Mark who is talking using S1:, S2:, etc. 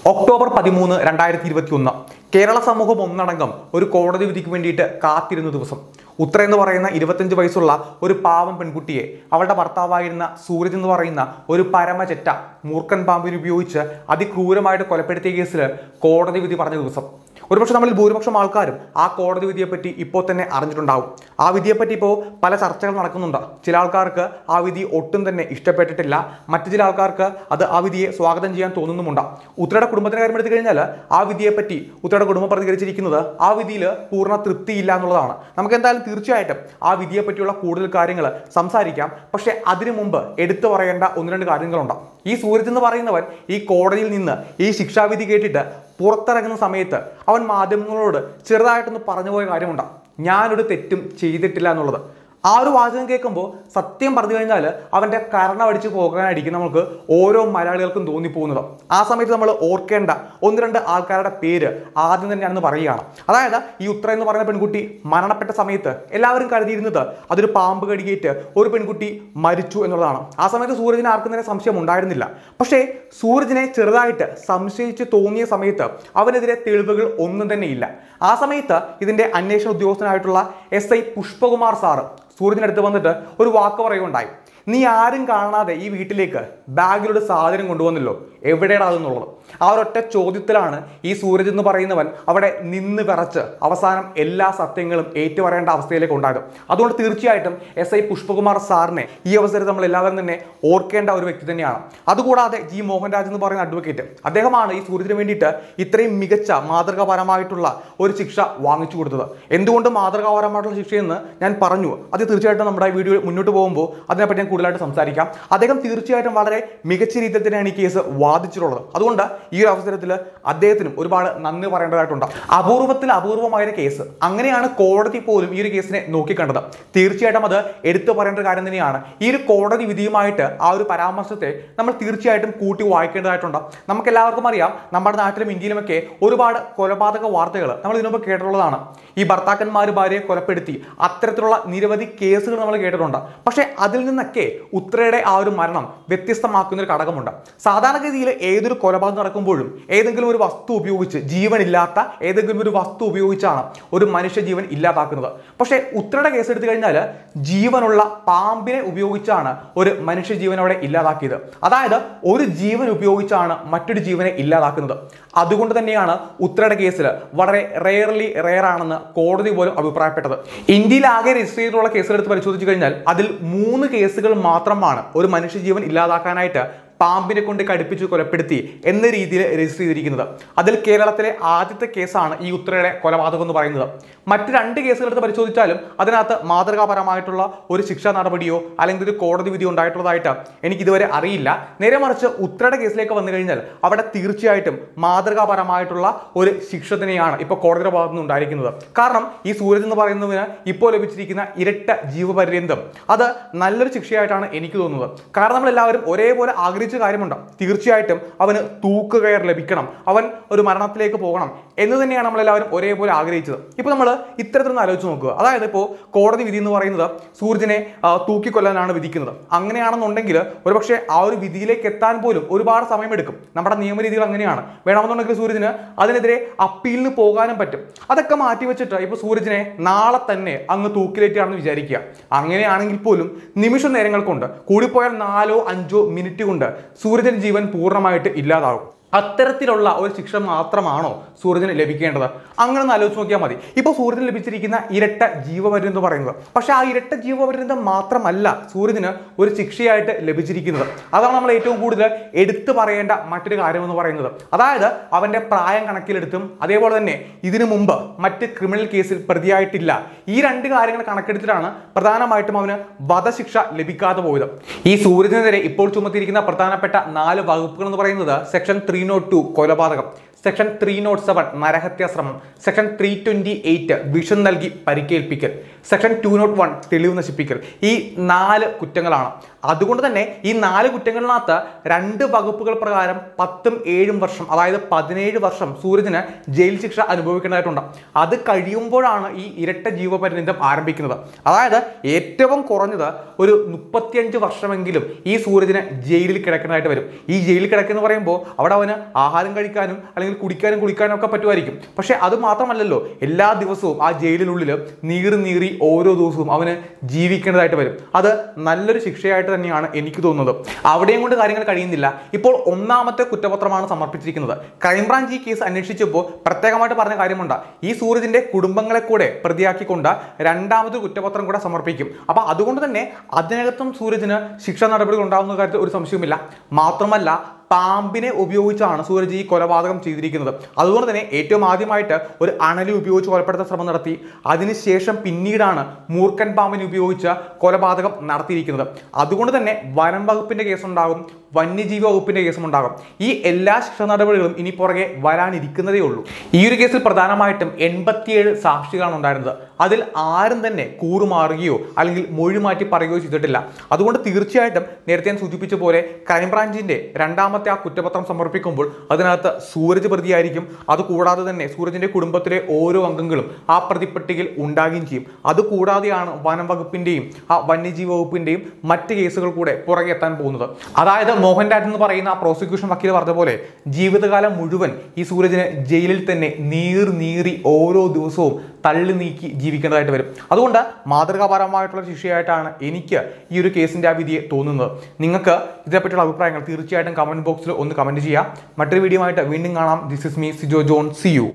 S1: October പതിമൂന്ന് രണ്ടായിരത്തി ഇരുപത്തി ഒന്ന് കേരള സമൂഹം ഒന്നടങ്കം ഒരു കോടതി വിധിക്ക് വേണ്ടിയിട്ട് കാത്തിരുന്ന ദിവസം ഉത്തര എന്ന് പറയുന്ന ഇരുപത്തഞ്ച് വയസ്സുള്ള ഒരു പാവം പെൺകുട്ടിയെ അവളുടെ ഭർത്താവായിരുന്ന സൂരജ് എന്ന് പറയുന്ന ഒരു പരമചെറ്റ മൂർഖൻ പാമ്പിനെ ഉപയോഗിച്ച് അതിക്രൂരമായിട്ട് കൊലപ്പെടുത്തിയ കേസിൽ കോടതി വിധി പറഞ്ഞ ദിവസം ഒരുപക്ഷെ നമ്മളിൽ ഭൂരിപക്ഷം ആൾക്കാരും ആ കോടതി വിധിയെപ്പറ്റി ഇപ്പോൾ തന്നെ അറിഞ്ഞിട്ടുണ്ടാവും ആ വിധിയെപ്പറ്റി ഇപ്പോൾ പല ചർച്ചകൾ നടക്കുന്നുണ്ട് ചില ആൾക്കാർക്ക് ആ വിധി ഒട്ടും തന്നെ ഇഷ്ടപ്പെട്ടിട്ടില്ല മറ്റു ചില ആൾക്കാർക്ക് അത് ആ വിധിയെ സ്വാഗതം ചെയ്യാൻ തോന്നുന്നുമുണ്ട് ഉത്തരയുടെ കുടുംബത്തിന്റെ കാര്യം എടുത്തു കഴിഞ്ഞാൽ ആ വിധിയെപ്പറ്റി ഉത്തരയുടെ കുടുംബം പ്രതികരിച്ചിരിക്കുന്നത് ആ വിധിയിൽ പൂർണ്ണ തൃപ്തിയില്ല എന്നുള്ളതാണ് നമുക്ക് എന്തായാലും തീർച്ചയായിട്ടും ആ വിധിയെ പറ്റിയുള്ള കൂടുതൽ കാര്യങ്ങൾ സംസാരിക്കാം പക്ഷേ അതിനു മുമ്പ് എടുത്തു പറയേണ്ട ഒന്ന് രണ്ട് കാര്യങ്ങളുണ്ട് ഈ സൂരജ് എന്ന് പറയുന്നവൻ ഈ കോടതിയിൽ നിന്ന് ഈ ശിക്ഷാവിധി കേട്ടിട്ട് പുറത്തിറങ്ങുന്ന സമയത്ത് അവൻ മാധ്യമങ്ങളോട് ചെറുതായിട്ടൊന്ന് പറഞ്ഞു പോയ കാര്യമുണ്ട് ഞാനൊരു തെറ്റും ചെയ്തിട്ടില്ല എന്നുള്ളത് ആ ഒരു വാചകം കേൾക്കുമ്പോൾ സത്യം പറഞ്ഞു കഴിഞ്ഞാൽ അവൻ്റെ കരണമടിച്ച് പോകാനായിരിക്കും നമുക്ക് ഓരോ മലയാളികൾക്കും തോന്നിപ്പോകുന്നത് ആ സമയത്ത് നമ്മൾ ഓർക്കേണ്ട ഒന്ന് രണ്ട് ആൾക്കാരുടെ പേര് ആദ്യം തന്നെയാണെന്ന് പറയുകയാണ് അതായത് ഈ ഉത്തര എന്ന് പറയുന്ന പെൺകുട്ടി മരണപ്പെട്ട സമയത്ത് എല്ലാവരും കരുതിയിരുന്നത് അതൊരു പാമ്പ് കടിയേറ്റ് ഒരു പെൺകുട്ടി മരിച്ചു എന്നുള്ളതാണ് ആ സമയത്ത് സൂരജിന് ആർക്കും തന്നെ സംശയം ഉണ്ടായിരുന്നില്ല പക്ഷേ സൂരജിനെ ചെറുതായിട്ട് സംശയിച്ച് തോന്നിയ സമയത്ത് അവനെതിരെ തെളിവുകൾ ഒന്നും തന്നെ ഇല്ല ആ സമയത്ത് ഇതിന്റെ അന്വേഷണ ഉദ്യോഗസ്ഥനായിട്ടുള്ള എസ് ഐ പുഷ്പകുമാർ സാറ് സൂരജിനടുത്ത് വന്നിട്ട് ഒരു വാക്ക് പറയുകയുണ്ടായി നീ ആരും കാണാതെ ഈ വീട്ടിലേക്ക് ബാഗിലൊരു സാധനം കൊണ്ടുവന്നല്ലോ എവിടെയാണ് അതെന്നുള്ളത് ആ ഒരൊറ്റ ചോദ്യത്തിലാണ് ഈ സൂരജ് എന്ന് പറയുന്നവൻ അവിടെ നിന്ന് വിറച്ച് അവസാനം എല്ലാ സത്യങ്ങളും ഏറ്റുപറയേണ്ട അവസ്ഥയിലേക്ക് ഉണ്ടായത് അതുകൊണ്ട് തീർച്ചയായിട്ടും എസ് ഐ പുഷ്പകുമാർ സാറിനെ ഈ അവസരത്തിൽ നമ്മൾ എല്ലാവരും തന്നെ ഓർക്കേണ്ട ഒരു വ്യക്തി തന്നെയാണ് അതുകൂടാതെ ജി മോഹൻരാജ് എന്ന് പറയുന്ന അഡ്വക്കേറ്റ് അദ്ദേഹമാണ് ഈ സൂരജിന് വേണ്ടിയിട്ട് ഇത്രയും മികച്ച മാതൃകാപരമായിട്ടുള്ള ഒരു ശിക്ഷ വാങ്ങിച്ചു കൊടുത്തത് എന്തുകൊണ്ട് മാതൃകാപരമായിട്ടുള്ള ശിക്ഷയെന്ന് ഞാൻ പറഞ്ഞു അത് തീർച്ചയായിട്ടും നമ്മുടെ വീഡിയോ മുന്നോട്ട് പോകുമ്പോൾ അതിനെപ്പറ്റി ഞാൻ കൂടുതലായിട്ട് സംസാരിക്കാം അദ്ദേഹം തീർച്ചയായിട്ടും വളരെ മികച്ച രീതിയിൽ തന്നെയാണ് ഈ കേസ് വാദിച്ചിട്ടുള്ളത് അതുകൊണ്ട് ഈ ഒരു അവസരത്തിൽ അദ്ദേഹത്തിനും ഒരുപാട് നന്ദി പറയേണ്ടതായിട്ടുണ്ട് അപൂർവത്തിൽ അപൂർവമായ ഒരു കേസ് അങ്ങനെയാണ് കോടതി പോലും ഈ ഒരു കേസിനെ നോക്കിക്കണ്ടത് തീർച്ചയായിട്ടും അത് എടുത്തു പറയേണ്ട ഒരു കാര്യം തന്നെയാണ് ഈ ഒരു കോടതി വിധിയുമായിട്ട് ആ ഒരു പരാമർശത്തെ നമ്മൾ തീർച്ചയായിട്ടും കൂട്ടി വായിക്കേണ്ടതായിട്ടുണ്ട് നമുക്ക് എല്ലാവർക്കും അറിയാം നമ്മുടെ നാട്ടിലും ഇന്ത്യയിലുമൊക്കെ ഒരുപാട് കൊലപാതക വാർത്തകൾ നമ്മൾ ഇതിനുമുമ്പ് കേട്ടിട്ടുള്ളതാണ് ഈ ഭർത്താക്കന്മാർ ഭാര്യയെ കൊലപ്പെടുത്തി അത്തരത്തിലുള്ള നിരവധി കേസുകൾ നമ്മൾ കേട്ടിട്ടുണ്ട് പക്ഷേ അതിൽ നിന്നൊക്കെ ഉത്രയുടെ ആ ഒരു മരണം വ്യത്യസ്തമാക്കുന്ന ഒരു ഘടകമുണ്ട് സാധാരണഗതിയിൽ ഏതൊരു കൊലപാതകം നടക്കുമ്പോഴും ഏതെങ്കിലും ഒരു വസ്തു ഉപയോഗിച്ച് ജീവനില്ലാത്ത ഏതെങ്കിലും ഒരു വസ്തു ഉപയോഗിച്ചാണ് ഒരു മനുഷ്യ ജീവൻ ഇല്ലാതാക്കുന്നത് പക്ഷേ ഉത്രയുടെ കേസ് എടുത്തു കഴിഞ്ഞാൽ ജീവനുള്ള പാമ്പിനെ ഉപയോഗിച്ചാണ് ഒരു മനുഷ്യ ജീവൻ അവിടെ ഇല്ലാതാക്കിയത് അതായത് ഒരു ജീവൻ ഉപയോഗിച്ചാണ് മറ്റൊരു ജീവനെ ഇല്ലാതാക്കുന്നത് അതുകൊണ്ട് തന്നെയാണ് ഉത്രയുടെ കേസിൽ വളരെ റെയർലി റെയർ ആണെന്ന് കോടതി പോലും അഭിപ്രായപ്പെട്ടത് ഇന്ത്യയിൽ ആകെ രജിസ്റ്റർ ചെയ്തിട്ടുള്ള കേസുകൾ എടുത്ത് പരിശോധിച്ചു കഴിഞ്ഞാൽ അതിൽ മൂന്ന് കേസുകൾ മാത്രമാണ് ഒരു മനുഷ്യജീവൻ ഇല്ലാതാക്കാനായിട്ട് പാമ്പിനെ കൊണ്ട് കടുപ്പിച്ച് കൊലപ്പെടുത്തി എന്ന രീതിയിൽ രജിസ്റ്റർ ചെയ്തിരിക്കുന്നത് അതിൽ കേരളത്തിലെ ആദ്യത്തെ കേസാണ് ഈ ഉത്തരയുടെ കൊലപാതകം എന്ന് പറയുന്നത് മറ്റ് രണ്ട് കേസുകൾ എടുത്ത് പരിശോധിച്ചാലും അതിനകത്ത് മാതൃകാപരമായിട്ടുള്ള ഒരു ശിക്ഷാ നടപടിയോ അല്ലെങ്കിൽ ഒരു കോടതി വിധിയോ ഉണ്ടായിട്ടുള്ളതായിട്ട് എനിക്ക് ഇതുവരെ അറിയില്ല നേരെ മറിച്ച് ഉത്തരയുടെ കേസിലേക്ക് വന്നു കഴിഞ്ഞാൽ അവിടെ തീർച്ചയായിട്ടും മാതൃകാപരമായിട്ടുള്ള ഒരു ശിക്ഷ തന്നെയാണ് ഇപ്പോൾ കോടതിയുടെ ഭാഗത്തു നിന്ന് ഉണ്ടായിരിക്കുന്നത് കാരണം ഈ സൂരജ് എന്ന് പറയുന്നതിന് ഇപ്പോൾ ലഭിച്ചിരിക്കുന്ന ഇരട്ട ജീവപര്യന്തം അത് നല്ലൊരു ശിക്ഷയായിട്ടാണ് എനിക്ക് തോന്നുന്നത് കാരണം നമ്മൾ എല്ലാവരും ഒരേപോലെ ആഗ്രഹിച്ച കാര്യമുണ്ട് തീർച്ചയായിട്ടും അവന് തൂക്കുകയർ ലഭിക്കണം അവൻ ഒരു മരണത്തിലേക്ക് പോകണം എന്ന് തന്നെയാണ് നമ്മളെല്ലാവരും ഒരേപോലെ ആഗ്രഹിച്ചത് ഇപ്പോൾ നമ്മൾ ഇത്തരത്തിലൊന്ന് ആലോചിച്ച് നോക്കുക അതായത് ഇപ്പോൾ കോടതി വിധി എന്ന് പറയുന്നത് സൂരജിനെ ആ, തൂക്കിക്കൊല്ലാനാണ് വിധിക്കുന്നത് അങ്ങനെയാണെന്നുണ്ടെങ്കിൽ ഒരുപക്ഷെ ആ ഒരു വിധിയിലേക്ക് എത്താൻ പോലും ഒരുപാട് സമയമെടുക്കും നമ്മുടെ നിയമരീതികൾ അങ്ങനെയാണ് വേണമെന്നുണ്ടെങ്കിൽ സൂരജിന് അതിനെതിരെ അപ്പീലിന് പോകാനും പറ്റും അതൊക്കെ മാറ്റി വെച്ചിട്ട് ഇപ്പോൾ സൂരജിനെ നാളെ തന്നെ അങ്ങ് തൂക്കിലേറ്റാണെന്ന് വിചാരിക്കുക അങ്ങനെയാണെങ്കിൽ പോലും നിമിഷ നേരങ്ങൾ കൊണ്ട് കൂടിപ്പോയാൽ നാലോ അഞ്ചോ മിനിറ്റ് കൊണ്ട് സൂരജൻ ജീവൻ പൂർണ്ണമായിട്ട് ഇല്ലാതാകും അത്തരത്തിലുള്ള ഒരു ശിക്ഷ മാത്രമാണോ സൂര്യന് ലഭിക്കേണ്ടത് അങ്ങനെ ഒന്ന് ആലോചിച്ച് നോക്കിയാൽ മതി ഇപ്പോൾ സൂര്യന് ലഭിച്ചിരിക്കുന്ന ഇരട്ട ജീവപര്യന്തം എന്ന് പറയുന്നത് പക്ഷെ ആ ഇരട്ട ജീവപര്യന്തം മാത്രമല്ല സൂര്യന് ഒരു ശിക്ഷയായിട്ട് ലഭിച്ചിരിക്കുന്നത് അതാണ് നമ്മൾ ഏറ്റവും കൂടുതൽ എടുത്തു പറയേണ്ട മറ്റൊരു കാര്യം എന്ന് പറയുന്നത് അതായത് അവന്റെ പ്രായം കണക്കിലെടുത്തും അതേപോലെ തന്നെ ഇതിനു മുമ്പ് മറ്റ് ക്രിമിനൽ കേസിൽ പ്രതിയായിട്ടില്ല ഈ രണ്ട് കാര്യങ്ങൾ കണക്കെടുത്തിട്ടാണ് പ്രധാനമായിട്ടും അവന് വധശിക്ഷ ലഭിക്കാതെ പോയത് ഈ സൂര്യനെതിരെ ഇപ്പോൾ ചുമത്തിയിരിക്കുന്ന പ്രധാനപ്പെട്ട നാല് വകുപ്പുകൾ എന്ന് പറയുന്നത് സെക്ഷൻ ത്രീ നോട്ട് ടു കൊലപാതകം സെക്ഷൻ ത്രീ നോട്ട് സെവൻ നരഹത്യാശ്രമം സെക്ഷൻ ത്രീ ട്വന്റി എയ്റ്റ് വിഷം നൽകി പരിക്കേൽപ്പിക്കൽ സെക്ഷൻ ടു നോട്ട് വൺ തെളിവ് നശിപ്പിക്കൽ ഈ നാല് കുറ്റങ്ങളാണ് അതുകൊണ്ട് തന്നെ ഈ നാല് കുറ്റങ്ങളിനകത്ത് രണ്ട് വകുപ്പുകൾ പ്രകാരം പത്തും ഏഴും വർഷം അതായത് പതിനേഴ് വർഷം സൂരജിന് ജയിൽ ശിക്ഷ അനുഭവിക്കേണ്ടതായിട്ടുണ്ട് അത് കഴിയുമ്പോഴാണ് ഈ ഇരട്ട ജീവപര്യന്തം ആരംഭിക്കുന്നത് അതായത് ഏറ്റവും കുറഞ്ഞത് ഒരു മുപ്പത്തിയഞ്ച് വർഷമെങ്കിലും ഈ സൂരജിന് ജയിലിൽ കിടക്കേണ്ടതായിട്ട് വരും ഈ ജയിലിൽ കിടക്കുന്ന പറയുമ്പോൾ അവിടെ അവന് ആഹാരം കഴിക്കാനും അല്ലെങ്കിൽ കുടിക്കാനും കുളിക്കാനും ഒക്കെ പറ്റുമായിരിക്കും പക്ഷെ അത് മാത്രമല്ലല്ലോ എല്ലാ ദിവസവും ആ ജയിലിനുള്ളിൽ നീറി നീറി ഓരോ ദിവസവും അവന് ജീവിക്കേണ്ടതായിട്ട് വരും അത് നല്ലൊരു ശിക്ഷയായിട്ട് തന്നെയാണ് എനിക്ക് തോന്നുന്നത് അവിടെയും കൊണ്ട് കാര്യങ്ങൾ കഴിയുന്നില്ല ഇപ്പോൾ ഒന്നാമത്തെ കുറ്റപത്രമാണ് സമർപ്പിച്ചിരിക്കുന്നത് ക്രൈംബ്രാഞ്ച് ഈ കേസ് അന്വേഷിച്ചപ്പോൾ പ്രത്യേകമായിട്ട് പറഞ്ഞ കാര്യമുണ്ട് ഈ സൂരജിന്റെ കുടുംബങ്ങളെ കൂടെ പ്രതിയാക്കിക്കൊണ്ട് രണ്ടാമത് കുറ്റപത്രം കൂടെ സമർപ്പിക്കും അപ്പൊ അതുകൊണ്ട് തന്നെ അതിനകത്തും സൂരജിന് ശിക്ഷാ നടപടികൾ ഉണ്ടാകുന്ന കാര്യത്തിൽ ഒരു സംശയവുമില്ല മാത്രമല്ല പാമ്പിനെ ഉപയോഗിച്ചാണ് സൂരജ് ഈ കൊലപാതകം ചെയ്തിരിക്കുന്നത് അതുകൊണ്ട് തന്നെ ഏറ്റവും ആദ്യമായിട്ട് ഒരു അണലി ഉപയോഗിച്ച് കൊലപ്പെടുത്താൻ ശ്രമം നടത്തി അതിനുശേഷം പിന്നീടാണ് മൂർഖൻ പാമ്പിനെ ഉപയോഗിച്ച് കൊലപാതകം നടത്തിയിരിക്കുന്നത് അതുകൊണ്ട് തന്നെ വനം വകുപ്പിന്റെ കേസുണ്ടാകും വന്യജീവി വകുപ്പിന്റെ കേസും ഉണ്ടാകും ഈ എല്ലാ ശിക്ഷ നടപടികളും ഇനി പുറകെ വരാനിരിക്കുന്നതേ ഉള്ളൂ ഈ ഒരു കേസിൽ പ്രധാനമായിട്ടും എൺപത്തിയേഴ് സാക്ഷികളാണ് ഉണ്ടായിരുന്നത് അതിൽ ആരും തന്നെ കൂറുമാറുകയോ അല്ലെങ്കിൽ മൊഴി മാറ്റി പറയുകയോ ചെയ്തിട്ടില്ല അതുകൊണ്ട് തീർച്ചയായിട്ടും നേരത്തെ ഞാൻ സൂചിപ്പിച്ച പോലെ ക്രൈംബ്രാഞ്ചിന്റെ രണ്ടാമത്തെ ആ കുറ്റപത്രം സമർപ്പിക്കുമ്പോൾ അതിനകത്ത് സൂരജ് പ്രതിയായിരിക്കും അതുകൂടാതെ തന്നെ സൂരജിന്റെ കുടുംബത്തിലെ ഓരോ അംഗങ്ങളും ആ പ്രതിപ്പട്ടികയിൽ ഉണ്ടാകുകയും ചെയ്യും അതുകൂടാതെയാണ് വനം വകുപ്പിന്റെയും ആ വന്യജീവി വകുപ്പിന്റെയും മറ്റ് കേസുകൾ കൂടെ പുറകെ എത്താൻ പോകുന്നത് അതായത് മോഹൻലാൽ എന്ന് പറയുന്ന ആ പ്രോസിക്യൂഷൻ വക്കീൽ പറഞ്ഞ പോലെ ജീവിതകാലം മുഴുവൻ ഈ സൂരജിന് ജയിലിൽ തന്നെ നീർ നീറി ഓരോ ദിവസവും തള്ളി നീക്കി ജീവിക്കേണ്ടതായിട്ട് വരും അതുകൊണ്ട് മാതൃകാപരമായിട്ടുള്ള ശിക്ഷയായിട്ടാണ് എനിക്ക് ഈ ഒരു കേസിന്റെ ആ വിധിയെ തോന്നുന്നത് നിങ്ങൾക്ക് ഇതിനെപ്പറ്റിയുള്ള അഭിപ്രായങ്ങൾ തീർച്ചയായിട്ടും കമന്റ് ബോക്സിൽ ഒന്ന് കമന്റ് ചെയ്യാം മറ്റൊരു വീഡിയോ ആയിട്ട് വീണ്ടും കാണാം this is me Sijo John see U